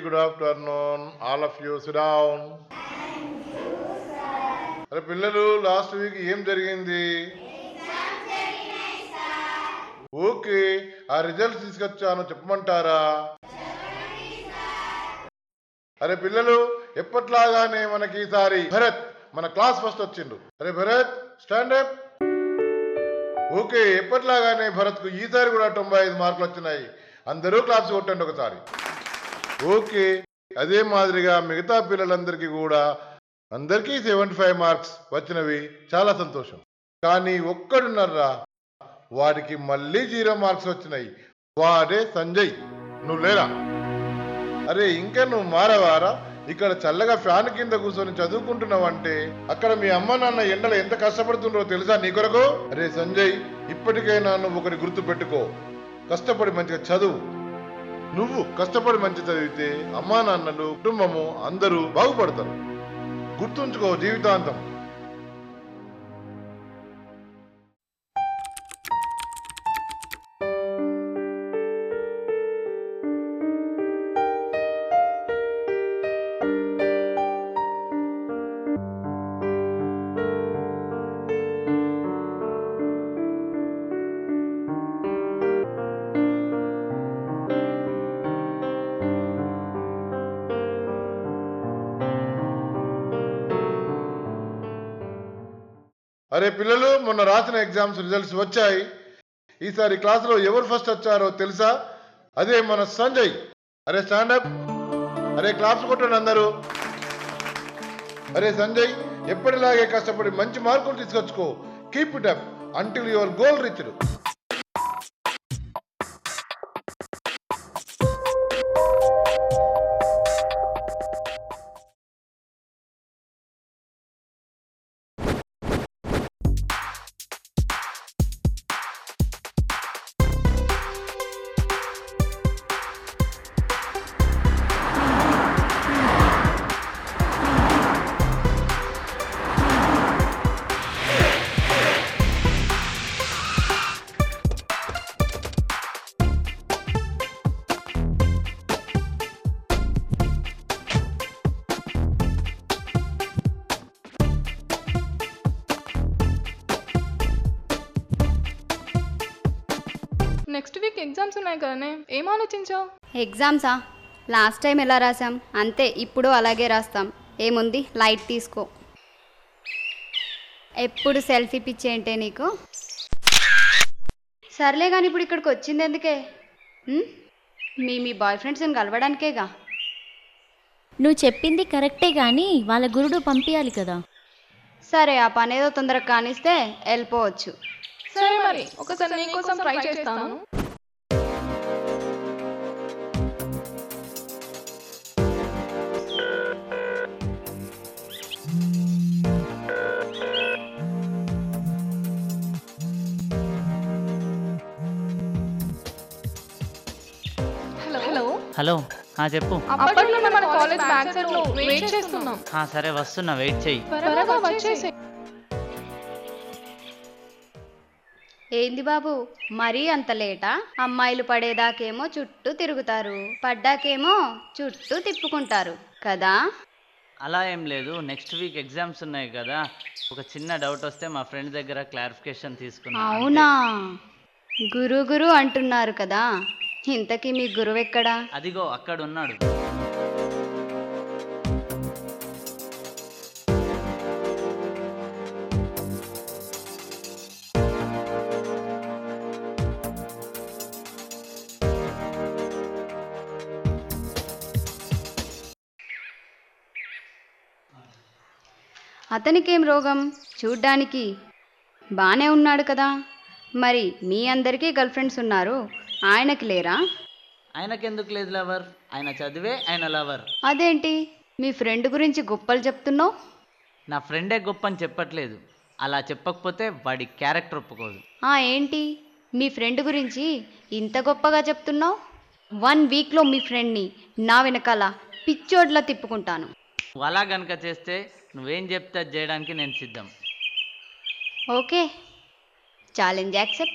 Good afternoon all of you down అరే పిల్లలు last week ఏం జరిగింది ఓకే ఆ రిజల్ట్స్ తీసుకొచ్చాను చెప్పమంటారా అరే పిల్లలు ఎప్పట్లాగానే మనకి ఈసారి భరత్ మన క్లాస్ ఫస్ట్ వచ్చిండు అరే భరత్ స్టాండ్ అప్ ఓకే ఎప్పట్లాగానే భరత్ కు ఈసారి కూడా తొంభై ఐదు మార్కులు వచ్చినాయి అందరూ క్లాప్స్ కొట్టండి ఒకసారి ఓకే అదే మాదిరిగా మిగతా పిల్లలందరికీ కూడా అందరికీ సెవెంటీ ఫైవ్ మార్క్స్ వచ్చినవి చాలా సంతోషం కానీ ఒక్కడున్నారా వాడికి మళ్ళీ జీరో మార్క్స్ వచ్చినాయి వాడే సంజయ్ నువ్వు లేరా అరే ఇంకా నువ్వు మారవారా ఇక్కడ చల్లగా ఫ్యాన్ కింద కూర్చొని చదువుకుంటున్నావంటే అక్కడ మీ అమ్మ నాన్న ఎండలో ఎంత కష్టపడుతుండ్రో తెలుసా నీ కొరకు అరే సంజయ్ ఇప్పటికైనా నువ్వు ఒకటి గుర్తు పెట్టుకో కష్టపడి మంచిగా చదువు నువ్వు కష్టపడి మంచి చదివితే అమ్మా నాన్నలు కుటుంబము అందరూ బాగుపడతారు గుర్తుంచుకో జీవితాంతం అరే పిల్లలు మొన్న రాసిన ఎగ్జామ్స్ రిజల్ట్స్ వచ్చాయి ఈసారి క్లాసులో ఎవరు ఫస్ట్ వచ్చారో తెలుసా అదే మన సంజయ్ అరే స్టాండప్ అరే క్లాప్స్ కొట్టండి అందరూ అరే సంజయ్ ఎప్పటిలాగే కష్టపడి మంచి మార్కులు తీసుకొచ్చుకో keep it up until your goal reached next week exams ఉన్నాయి కదనే ఏం ఆలోచించావు ఎగ్జామ్సా లాస్ట్ టైం ఎలా రాసాం అంతే ఇప్పుడు అలాగే రాస్తాం ఏముంది లైట్ తీసుకో ఎప్పుడు సెల్ఫీ పిచ్చేంటే నీకు సర్లే కానీ ఇప్పుడు ఇక్కడికి వచ్చింది ఎందుకే ఉమ్? మీ మీ బాయ్ ఫ్రెండ్స్ని కలవడానికేగా నువ్వు చెప్పింది కరెక్టే కానీ వాళ్ళ గురుడు పంపించాలి కదా సరే ఆ పని ఏదో తొందరగా కానిస్తే వెళ్ళిపోవచ్చు సరే మరి ఒకసారి నీకోసం ట్రై చేస్తాను హలో హలో హలో ఆ, చెప్పు అప్పటి నుండి మన కాలేజ్ బ్యాక్ సైడ్ లో వెయిట్ చేస్తున్నాం ఆ, సరే వస్తున్నా వెయిట్ చెయ్యి త్వరగా వచ్చేసి ఏంది బాబు మరీ అంత లేటా అమ్మాయిలు పడేదాకేమో చుట్టూ తిరుగుతారు పడ్డాకేమో చుట్టూ తిప్పుకుంటారు కదా అలా ఏం లేదు నెక్స్ట్ వీక్ ఎగ్జామ్స్ ఉన్నాయి కదా ఒక చిన్న డౌట్ వస్తే మా ఫ్రెండ్ దగ్గర క్లారిఫికేషన్ తీసుకున్నా అవునా గురు గురు అంటున్నారు కదా ఇంతకీ మీ గురువు ఎక్కడా అదిగో అక్కడ ఉన్నాడు అతనికేం రోగం చూడ్డానికి బానే ఉన్నాడు కదా మరి మీ అందరికీ గర్ల్ ఫ్రెండ్స్ ఉన్నారు ఆయనకి లేరా ఆయనకెందుకు లేదు లవర్ ఆయన చదివే ఆయన లవర్ అదేంటి మీ ఫ్రెండ్ గురించి గొప్పలు చెప్తున్నావు నా ఫ్రెండే గొప్ప అని చెప్పట్లేదు అలా చెప్పకపోతే వాడి క్యారెక్టర్ ఒప్పుకోదు ఆ ఏంటి మీ ఫ్రెండ్ గురించి ఇంత గొప్పగా చెప్తున్నావు వన్ వీక్లో మీ ఫ్రెండ్ని నా వెనకాల పిచ్చోడ్లా తిప్పుకుంటాను నువ్వు అలా గనక చేస్తే నువ్వేం చెప్తే అది చేయడానికి నేను సిద్ధం ఓకే ఛాలెంజ్ యాక్సెప్ట్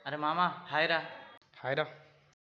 అరే మామ హాయ్ రా హాయ్ రా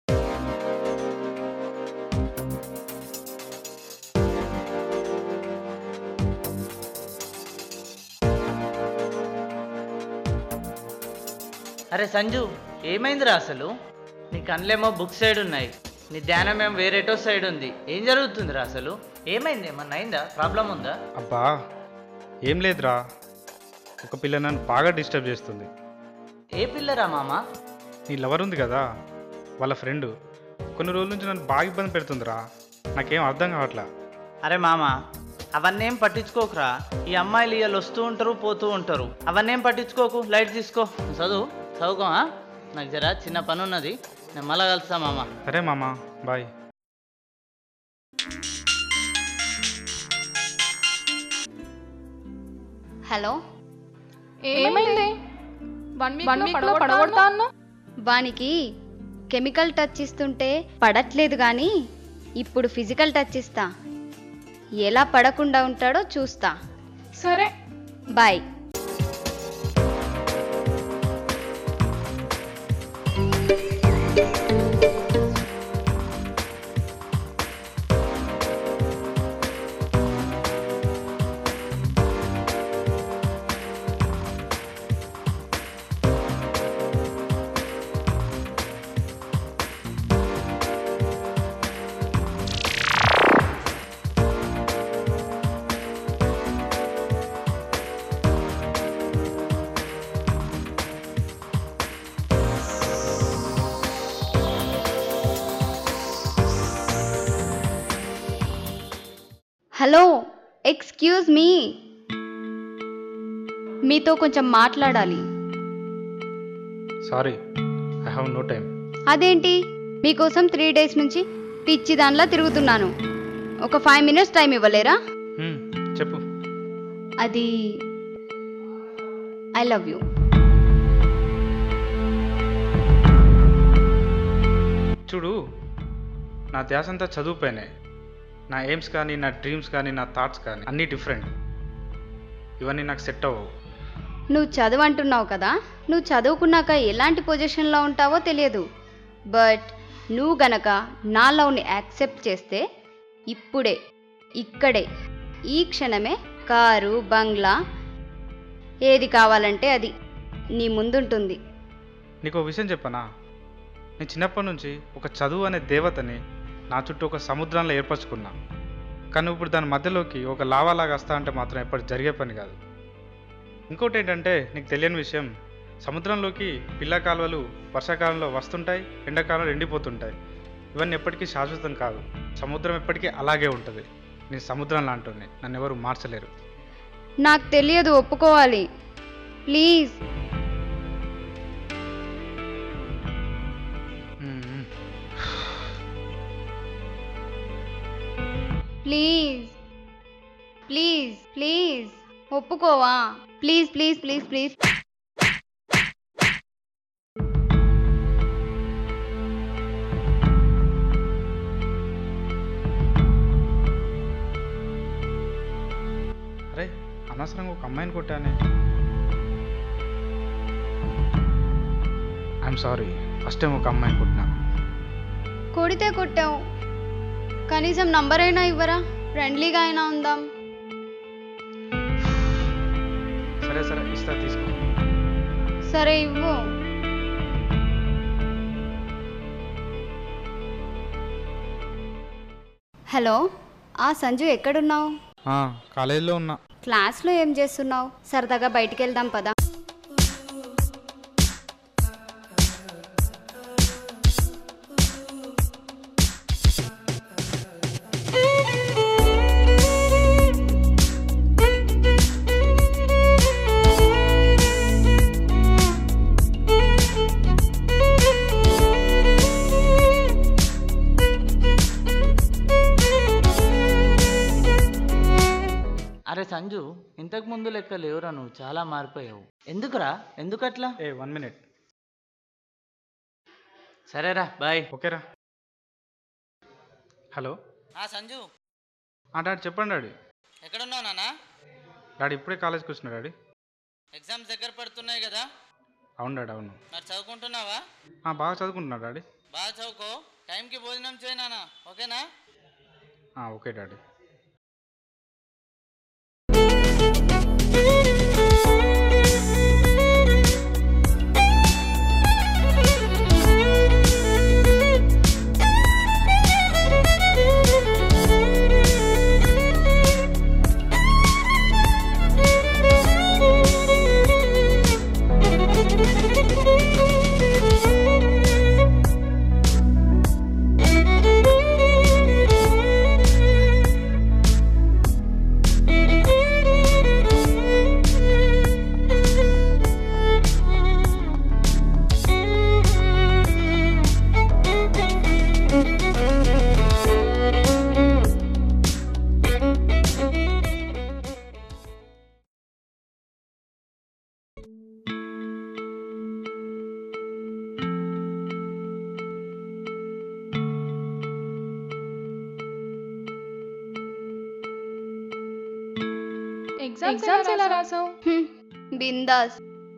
అరే సంజు ఏమైందిరా అసలు నీ కళ్ళేమో బుక్ సైడ్ ఉన్నాయి నీ ధ్యానం ఏమో వేరేటో సైడ్ ఉంది ఏం జరుగుతుందిరా అసలు ఏమైంది ఏమన్నా అయిందా ప్రాబ్లం ఉందా అబ్బా ఏం లేదురా ఒక పిల్ల నన్ను బాగా డిస్టర్బ్ చేస్తుంది ఏ పిల్లరా మామ నీ లవర్ ఉంది కదా వాళ్ళ ఫ్రెండ్ కొన్ని రోజుల నుంచి నన్ను బాగా ఇబ్బంది పెడుతుందిరా నాకేం అర్థం కావట్లా అరే మామ అవన్నీ ఏం పట్టించుకోకురా ఈ అమ్మాయిలు ఇవాళ వస్తూ ఉంటారు పోతూ ఉంటారు అవన్నీ ఏం పట్టించుకోకు లైట్ తీసుకో నువ్వు చదువు చదువుకో ఆ? నాకు జరా చిన్న పని ఉన్నది నేను మళ్ళా కలుస్తా మామ సరే మామ బాయ్ హలో ఏమైంది వన్ వీక్ లో పడగొడతా అన్నా వానికి కెమికల్ టచ్ ఇస్తుంటే పడట్లేదు కానీ ఇప్పుడు ఫిజికల్ టచ్ ఇస్తా ఎలా పడకుండా ఉంటాడో చూస్తా సరే బాయ్ హలో ఎక్స్క్యూజ్ మీ మీతో కొంచెం మాట్లాడాలి sorry I have no time అదేంటి మీకోసం త్రీ డేస్ నుంచి పిచ్చి దానిలా తిరుగుతున్నాను ఒక ఫైవ్ మినిట్స్ టైం ఇవ్వలేరా చెప్పు అది ఐ లవ్ యూ చూడు నా ధ్యాస అంతా చదువుపోయినాయి నా ఎయిమ్స్ కానీ నా డ్రీమ్స్ కానీ నా థాట్స్ కానీ అన్నీ డిఫరెంట్ ఇవన్నీ నాకు సెట్ అవ్వవు నువ్వు చదువు అంటున్నావు కదా నువ్వు చదువుకున్నాక ఎలాంటి పొజిషన్లో ఉంటావో తెలియదు బట్ నువ్వు గనక నా లవ్ని యాక్సెప్ట్ చేస్తే ఇప్పుడే ఇక్కడే ఈ క్షణమే కారు బంగ్లా ఏది కావాలంటే అది నీ ముందుంటుంది నీకు ఒక విషయం చెప్పనా నేను చిన్నప్పటి నుంచి ఒక చదువు అనే దేవతని నా చుట్టూ ఒక సముద్రంలో ఏర్పరచుకున్నా కానీ ఇప్పుడు దాని మధ్యలోకి ఒక లావాలాగా వస్తా అంటే మాత్రం ఎప్పటి జరిగే పని కాదు ఇంకోటి ఏంటంటే నీకు తెలియని విషయం సముద్రంలోకి పిల్ల కాలువలు వర్షాకాలంలో వస్తుంటాయి ఎండాకాలంలో ఎండిపోతుంటాయి ఇవన్నీ ఎప్పటికీ శాశ్వతం కాదు సముద్రం ఎప్పటికీ అలాగే ఉంటుంది నేను సముద్రం లాంటి నన్ను ఎవరు మార్చలేరు నాకు తెలియదు ఒప్పుకోవాలి ప్లీజ్ మ్మ్. ప్లీజ్ ప్లీజ్ ప్లీజ్ ఒప్పుకోవా ప్లీజ్ ప్లీజ్ ప్లీజ్ ప్లీజ్ అరే అనవసరంగా ఒక అమ్మాయిని కొట్టానే ఐఎమ్ సారీ ఫస్ట్ టైం ఒక అమ్మాయిని కొట్టినా కొడితే కొట్టావు కనీసం నంబర్ అయినా ఇవ్వరా ఫ్రెండ్లీగా అయినా ఉందాం సరే సరే ఇస్తా తీసుకో సరే ఇవ్వు హలో ఆ సంజు ఎక్కడున్నావు ఆ, కాలేజీలో ఉన్నా క్లాస్లో ఏం చేస్తున్నావు సరదాగా బయటికి వెళ్దాం పదా అరే సంజు ఇంతకు ముందు లెక్క లేవురా నువ్వు చాలా మారిపోయావు ఎందుకురా ఎందుకట్లా ఏ వన్ మినిట్ సరేరా బాయ్ ఓకేరా హలో ఆ సంజు ఆ డాడీ చెప్పండి డాడీ ఎక్కడున్నావు నాన్న డాడీ ఇప్పుడే కాలేజ్కి వచ్చిన డాడీ ఎగ్జామ్స్ దగ్గర పడుతున్నాయి కదా అవును డాడీ అవును మరి చదువుకుంటున్నావా ఆ, బాగా చదువుకుంటున్నా డాడీ బాగా చదువుకో టైంకి భోజనం చేయనా ఓకేనా ఆ, ఓకే డాడీ ఎగ్జామ్స్ ఎలా రాసావు హ్మ్, బిందాస్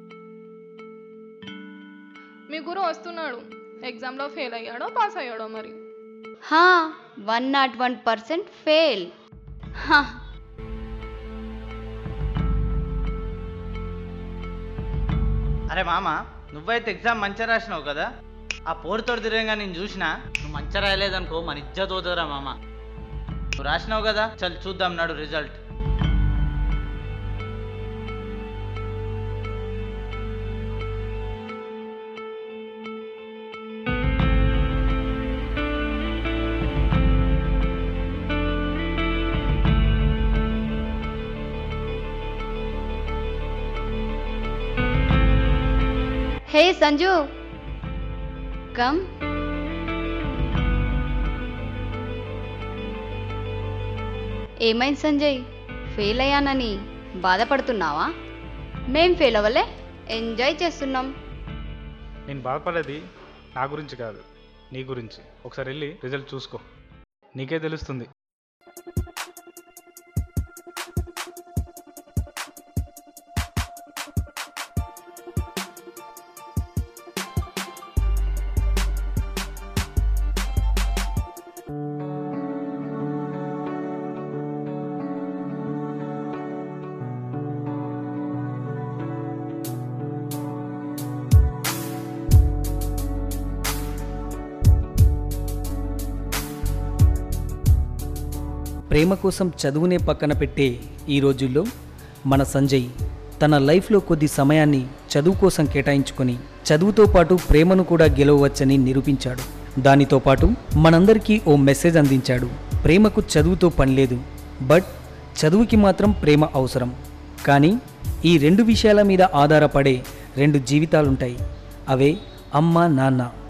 మీ గురు వస్తున్నాడు ఎగ్జామ్లో ఫెయిల్ అయ్యాడో పాస్ అయ్యాడో మరి హా one not one percent fail హా అరే మామ నువ్వైతే ఎగ్జామ్ మంచిగా రాసినావు కదా ఆ పోరుతోడు తిరగగా నేను చూసినా నువ్వు మంచిగా రాయలేదనుకో మన ఇజ్జత్ పోతుందిరా మామ నువ్వు రాసినావు కదా చల్ చూద్దాం నాడు రిజల్ట్ హే సంజు కమ్ ఏమైంది సంజయ్ ఫెయిల్ అయ్యానని బాధపడుతున్నావా మేం ఫెయిల్ అవ్వలే ఎంజాయ్ చేస్తున్నాం నేను బాధపడేది నా గురించి కాదు నీ గురించి ఒకసారి వెళ్ళి రిజల్ట్ చూసుకో నీకే తెలుస్తుంది ప్రేమ కోసం చదువునే పక్కన పెట్టే ఈ రోజుల్లో మన సంజయ్ తన లైఫ్లో కొద్ది సమయాన్ని చదువు కోసం కేటాయించుకొని చదువుతో పాటు ప్రేమను కూడా గెలవవచ్చని నిరూపించాడు దానితో పాటు మనందరికీ ఓ మెసేజ్ అందించాడు ప్రేమకు చదువుతో పని లేదు బట్ చదువుకి మాత్రం ప్రేమ అవసరం కానీ ఈ రెండు విషయాల మీద ఆధారపడే రెండు జీవితాలుంటాయి అవే అమ్మ నాన్న